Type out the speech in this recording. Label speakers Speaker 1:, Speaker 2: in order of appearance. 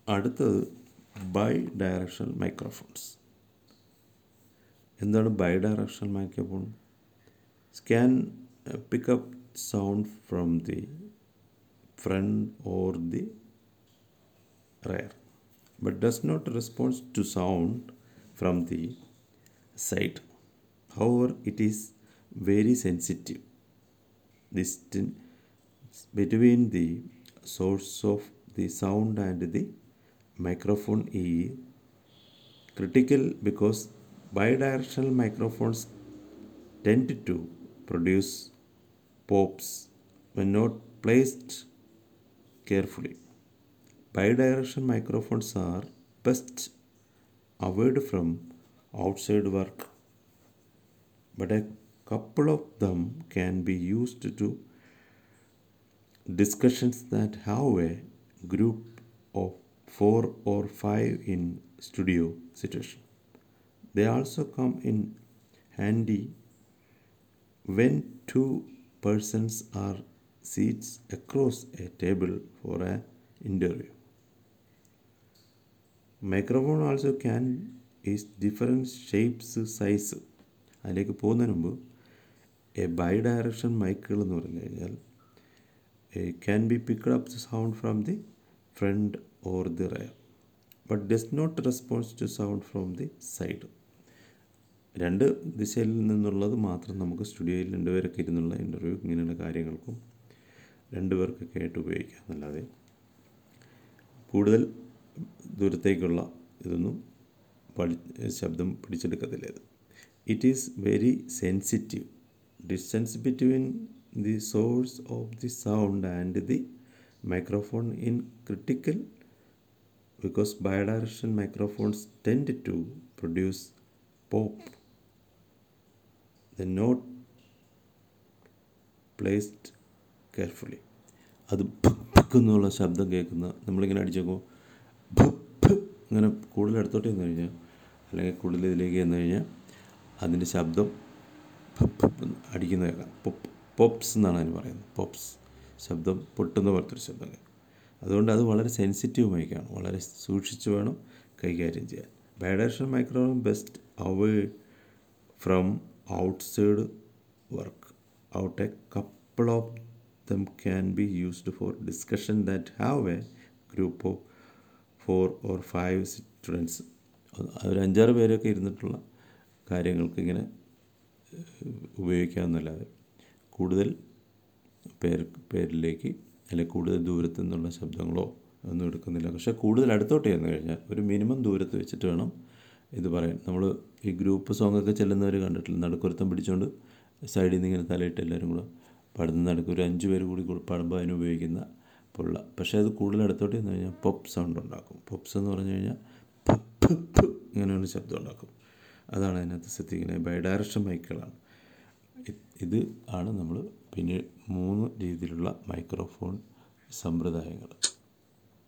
Speaker 1: അടുത്തത് bidirectional microphones എന്താണ് bidirectional microphone can pick up sound from the front or the rear but does not response to sound from the side however it is very sensitive distance between the source of the sound and the microphone is critical because bidirectional microphones tend to produce pops when not placed carefully. Bidirectional microphones are best avoided from outside work but a couple of them can be used to discussions that have a group of four or five in studio situation. They also come in handy when two persons are seats across a table for an interview. Microphone also can is different shapes size അതിലേക്ക് പോകുന്നതിന് മുമ്പ് A by direction മൈക്കുകൾ എന്ന് പറഞ്ഞു കഴിഞ്ഞാൽ can be picked up the sound from the front or the rear but does not response to sound from the side രണ്ട് ദിശയിൽ നിന്നുള്ളത് മാത്രം നമുക്ക് സ്റ്റുഡിയോയിൽ രണ്ടുപേരൊക്കെ ഇരുന്നുള്ള ഇൻ്റർവ്യൂ ഇങ്ങനെയുള്ള കാര്യങ്ങൾക്കും രണ്ടുപേർക്കൊക്കെ ആയിട്ട് ഉപയോഗിക്കാം എന്നല്ലാതെ കൂടുതൽ ദൂരത്തേക്കുള്ള ഇതൊന്നും പഠി ശബ്ദം പിടിച്ചെടുക്കത്തില്ല ഇത് it is very sensitive distance between the source of the sound and the microphone in critical because bidirectional microphones tend to produce pop the not placed carefully അത് എന്നുള്ള ശബ്ദം കേൾക്കുന്ന നമ്മളിങ്ങനെ അടിച്ചു നോക്കുമ്പോൾ ഇങ്ങനെ കൂടുതൽ അടുത്തോട്ട് ചെന്ന് കഴിഞ്ഞാൽ അല്ലെങ്കിൽ കൂടുതൽ ഇതിലേക്ക് ചെന്ന് കഴിഞ്ഞാൽ അതിൻ്റെ ശബ്ദം അടിക്കുന്ന കേൾക്കാം പൊപ്പ് പോപ്സ് എന്നാണ് അതിന് പറയുന്നത് പോപ്സ് ശബ്ദം പൊട്ടുന്ന പോലത്തെ ഒരു ശബ്ദം കേൾക്കും അതുകൊണ്ട് അത് വളരെ സെൻസിറ്റീവ് മൈക്കാണ് വളരെ സൂക്ഷിച്ച് വേണം കൈകാര്യം ചെയ്യാൻ bidirectional microphone best away from outside work out a couple of them can be used for discussion that have a group of four or five students ഒരു അഞ്ചാറ് പേരൊക്കെ ഇരുന്നിട്ടുള്ള കാര്യങ്ങൾക്ക് ഇങ്ങനെ ഉപയോഗിക്കാമെന്നല്ലാതെ കൂടുതൽ പേർ പേരിലേക്ക് അല്ലെങ്കിൽ കൂടുതൽ ദൂരത്തു നിന്നുള്ള ശബ്ദങ്ങളോ ഒന്നും എടുക്കുന്നില്ല പക്ഷേ കൂടുതൽ അടുത്തോട്ട് ചെന്ന് കഴിഞ്ഞാൽ ഒരു മിനിമം ദൂരത്ത് വെച്ചിട്ട് വേണം ഇത് പറയാൻ നമ്മൾ ഈ ഗ്രൂപ്പ് സോങ്ങൊക്കെ ചെല്ലുന്നവർ കണ്ടിട്ടില്ല നടുക്കുരുത്തം പിടിച്ചുകൊണ്ട് സൈഡിൽ നിന്ന് ഇങ്ങനെ തലയിട്ട് എല്ലാവരും കൂടെ പാടുന്ന നടുക്ക് ഒരു അഞ്ച് പേര് കൂടി പാടുമ്പോൾ അതിന് ഉപയോഗിക്കുന്ന പുള്ള പക്ഷേ അത് കൂടുതൽ അടുത്തോട്ട് ചെന്ന് കഴിഞ്ഞാൽ പോപ്പ് സൗണ്ട് ഉണ്ടാക്കും പോപ്സ് എന്ന് പറഞ്ഞു കഴിഞ്ഞാൽ ഇങ്ങനെയുള്ള ശബ്ദം ഉണ്ടാക്കും അതാണ് അതിനകത്ത് ശ്രദ്ധിക്കുന്നത് ബൈ ഡയറക്ഷൻ മൈക്കുകളാണ് ഇത് ആണ് നമ്മൾ പിന്നെ മൂന്ന് രീതിയിലുള്ള മൈക്രോഫോൺ സമ്പ്രദായങ്ങൾ